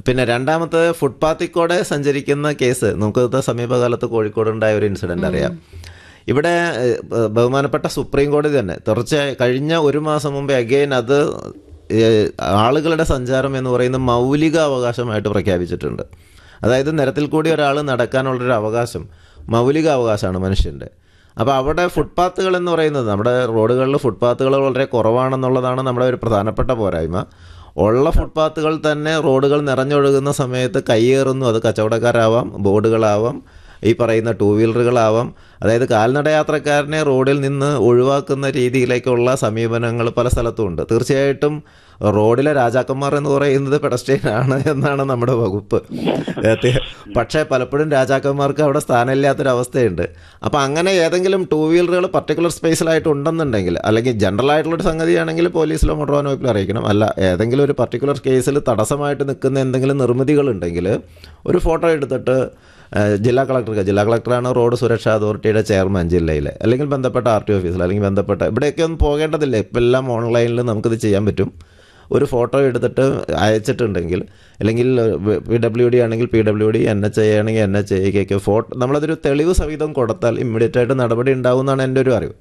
പിന്നെ രണ്ടാമത്തെ ഫുട്പാത്തിൽ കൂടെ സഞ്ചരിക്കുന്ന കേസ് നമുക്ക് സമീപകാലത്ത് കോഴിക്കോട് ഉണ്ടായ ഒരു ഇൻസിഡന്റ് അറിയാം ഇവിടെ ഏഹ്, ബ- ബഹുമാനപ്പെട്ട സുപ്രീം കോടതി തന്നെ തീർച്ചയായും കഴിഞ്ഞ ഒരു മാസം മുമ്പേ അഗെയിൻ അത് ഏഹ്, ആളുകളുടെ സഞ്ചാരം എന്ന് പറയുന്നത് മൗലിക അവകാശമായിട്ട് പ്രഖ്യാപിച്ചിട്ടുണ്ട് അതായത് നിരത്തിൽ കൂടി ഒരാൾ നടക്കാനുള്ളൊരു അവകാശം മൗലിക അവകാശമാണ് മനുഷ്യൻ്റെ അപ്പോൾ അവിടെ ഫുട്പാത്തുകൾ എന്ന് പറയുന്നത് നമ്മുടെ റോഡുകളിൽ ഫുട്പാത്തുകൾ വളരെ കുറവാണെന്നുള്ളതാണ് നമ്മുടെ ഒരു പ്രധാനപ്പെട്ട പോരായ്മ ഉള്ള ഫുട്പാത്തുകൾ തന്നെ റോഡുകൾ നിറഞ്ഞൊഴുകുന്ന സമയത്ത് കയ്യേറുന്നു അത് കച്ചവടക്കാരാവാം ബോർഡുകളാവാം ഈ പറയുന്ന ടൂ വീലറുകളാവാം അതായത് കാൽനട യാത്രക്കാരനെ റോഡിൽ നിന്ന് ഒഴിവാക്കുന്ന രീതിയിലേക്കുള്ള സമീപനങ്ങൾ പല സ്ഥലത്തും ഉണ്ട് തീർച്ചയായിട്ടും റോഡിലെ രാജാക്കന്മാർ എന്ന് പറയുന്നത് പെഡസ്ട്രിയൻ ആണ് എന്നാണ് നമ്മുടെ വകുപ്പ് ഏത് പക്ഷേ പലപ്പോഴും രാജാക്കന്മാർക്ക് അവിടെ സ്ഥാനമില്ലാത്തൊരവസ്ഥയുണ്ട് അപ്പോൾ അങ്ങനെ ഏതെങ്കിലും ടൂ വീലറുകൾ പർട്ടിക്കുലർ സ്പേസിലായിട്ട് ഉണ്ടെന്നുണ്ടെങ്കിൽ അല്ലെങ്കിൽ ജനറൽ ആയിട്ടുള്ളൊരു സംഗതിയാണെങ്കിൽ പോലീസിലോ മോട്ടോർ വാഹന വകുപ്പിലോ അറിയിക്കണം അല്ല ഏതെങ്കിലും ഒരു പർട്ടിക്കുലർ കേസിൽ തടസ്സമായിട്ട് നിൽക്കുന്ന എന്തെങ്കിലും നിർമ്മിതികളുണ്ടെങ്കിൽ ഒരു ഫോട്ടോ എടുത്തിട്ട് ഏഹ്, ജില്ലാ കളക്ടർക്ക് ജില്ലാ കളക്ടറാണ് റോഡ് സുരക്ഷാ അതോറിറ്റിയുടെ ചെയർമാൻ ജില്ലയിലെ അല്ലെങ്കിൽ ബന്ധപ്പെട്ട ആർ ടി ഓഫീസിൽ അല്ലെങ്കിൽ ബന്ധപ്പെട്ട ഇവിടെയൊക്കെ ഒന്നും പോകേണ്ടതില്ല ഇപ്പം എല്ലാം ഓൺലൈനിൽ നമുക്കിത് ചെയ്യാൻ പറ്റും ഒരു ഫോട്ടോ എടുത്തിട്ട് അയച്ചിട്ടുണ്ടെങ്കിൽ അല്ലെങ്കിൽ പി ഡബ്ല്യു ഡി ആണെങ്കിൽ P W D N H I ആണെങ്കിൽ എൻ എച്ച് ഐക്കൊക്കെ ഫോട്ടോ നമ്മളതൊരു തെളിവ് സഹിതം കൊടുത്താൽ ഇമ്മീഡിയറ്റ് ആയിട്ട് നടപടി ഉണ്ടാവും എന്നാണ് എൻ്റെ ഒരു അറിവ്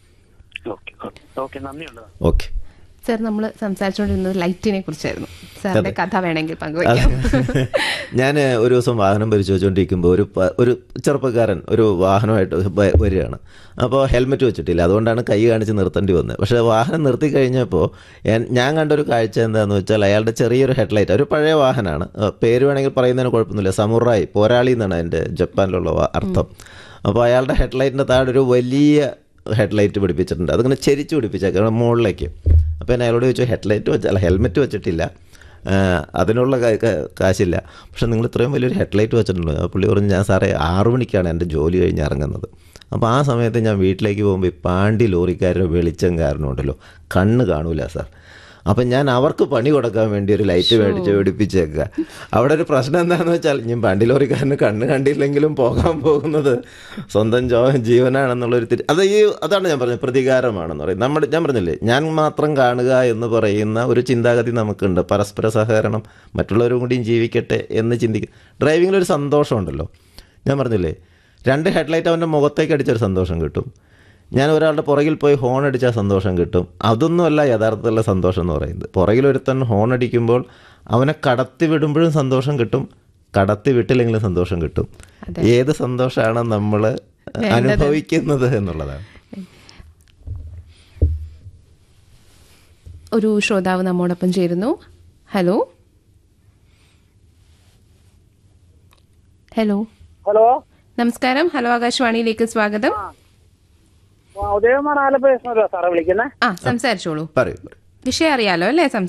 ഓക്കെ ഓക്കെ ഓക്കെ നന്ദിയുണ്ട് ഓക്കെ സാർ നമ്മൾ സംസാരിച്ചുകൊണ്ടിരുന്നത് ലൈറ്റിനെ കുറിച്ചായിരുന്നു സാറിന്റെ കഥ വേണമെങ്കിൽ പങ്കുവയ്ക്കാം ഞാൻ ഒരു ദിവസം വാഹനം പരിശോധിച്ചുകൊണ്ടിരിക്കുമ്പോൾ ഒരു പ- ഒരു ചെറുപ്പക്കാരൻ ഒരു വാഹനമായിട്ട് വ- വരികയാണ് അപ്പോൾ ഹെൽമെറ്റ് വെച്ചിട്ടില്ല അതുകൊണ്ടാണ് കൈ കാണിച്ച് നിർത്തേണ്ടി വന്നത് പക്ഷേ വാഹനം നിർത്തി കഴിഞ്ഞപ്പോൾ ഞാൻ- ഞാൻ കണ്ടൊരു കാഴ്ച എന്താണെന്ന് വെച്ചാൽ അയാളുടെ ചെറിയൊരു ഹെഡ്ലൈറ്റ് ഒരു പഴയ വാഹനമാണ് അഹ് പേര് വേണമെങ്കിൽ പറയുന്നതിന് കുഴപ്പമൊന്നുമില്ല സമുറായി പോരാളി എന്നാണ് എൻ്റെ ജപ്പാനിലുള്ള വാ- അർത്ഥം അപ്പോൾ അയാളുടെ ഹെഡ്ലൈറ്റിൻ്റെ താഴെ ഒരു വലിയ ഹെഡ്ലൈറ്റ് പിടിപ്പിച്ചിട്ടുണ്ട് അതിങ്ങനെ ചെരിച്ച് പിടിപ്പിച്ചേക്കണം മുകളിലേക്ക് അപ്പോൾ ഞാൻ അയാളോട് ചോദിച്ചു ഹെഡ്ലൈറ്റ് വെച്ച അല്ല ഹെൽമെറ്റ് വെച്ചിട്ടില്ല ആ, അതിനുള്ള കാ- കാ- കാശില്ല പക്ഷെ നിങ്ങൾ ഇത്രയും വലിയൊരു ഹെഡ്ലൈറ്റ് വെച്ചിട്ടുണ്ട് അപ്പോൾ പുള്ളി പറഞ്ഞു ഞാൻ സാറേ ആറു മണിക്കാണ് എൻ്റെ ജോലി കഴിഞ്ഞ് ഇറങ്ങുന്നത് അപ്പോൾ ആ സമയത്ത് ഞാൻ വീട്ടിലേക്ക് പോകുമ്പോൾ ഈ പാണ്ടി ലോറിക്കാരുടെ വെളിച്ചം കാരണം ഉണ്ടല്ലോ കണ്ണ് കാണൂല സാർ അപ്പം ഞാൻ അവർക്ക് പണി കൊടുക്കാൻ വേണ്ടി ഒരു ലൈറ്റ് മേടിച്ച് പിടിപ്പിച്ചേക്കുക അവിടെ ഒരു പ്രശ്നം എന്താണെന്ന് വെച്ചാൽ ഞാൻ പാണ്ടി ലോറിക്കാരന് കണ്ണ് കണ്ടില്ലെങ്കിലും പോകാൻ പോകുന്നത് സ്വന്തം ജോ ജീവനാണെന്നുള്ളൊരു തിരി അത് ഈ അതാണ് ഞാൻ പറഞ്ഞത് പ്രതികാരമാണെന്ന് പറയും നമ്മുടെ ഞാൻ പറഞ്ഞില്ലേ ഞാൻ മാത്രം കാണുക എന്ന് പറയുന്ന ഒരു ചിന്താഗതി നമുക്കുണ്ട് പരസ്പര സഹകരണം മറ്റുള്ളവരും കൂടിയും ജീവിക്കട്ടെ എന്ന് ചിന്തിക്കുക ഡ്രൈവിങ്ങിൽ ഒരു സന്തോഷമുണ്ടല്ലോ ഞാൻ പറഞ്ഞില്ലേ രണ്ട് ഹെഡ്ലൈറ്റ് അവൻ്റെ മുഖത്തേക്ക് അടിച്ചൊരു സന്തോഷം കിട്ടും ഞാൻ ഒരാളുടെ പുറകിൽ പോയി ഹോൺ അടിച്ചാൽ സന്തോഷം കിട്ടും അതൊന്നുമല്ല യഥാർത്ഥത്തിലുള്ള സന്തോഷം എന്ന് പറയുന്നത് പുറകിൽ ഒരുത്തൻ ഹോൺ അടിക്കുമ്പോൾ അവനെ കടത്തി വിടുമ്പോഴും സന്തോഷം കിട്ടും കടത്തി വിട്ടില്ലെങ്കിലും സന്തോഷം കിട്ടും ഏത് സന്തോഷമാണ് നമ്മൾ അനുഭവിക്കുന്നത് എന്നുള്ളതാണ് ഒരു ശ്രോതാവ് നമ്മോടൊപ്പം ചേരുന്നു ഹലോ ഹലോ ഹലോ നമസ്കാരം ഹലോ ആകാശവാണിയിലേക്ക് സ്വാഗതം ഉദയകുമാർ ആലപ്പുഴ സാറേ വിളിക്കുന്നേ ആ സംസാരിച്ചോളൂ പറയൂ പറയൂ വിഷയം അറിയാലോ അല്ലേ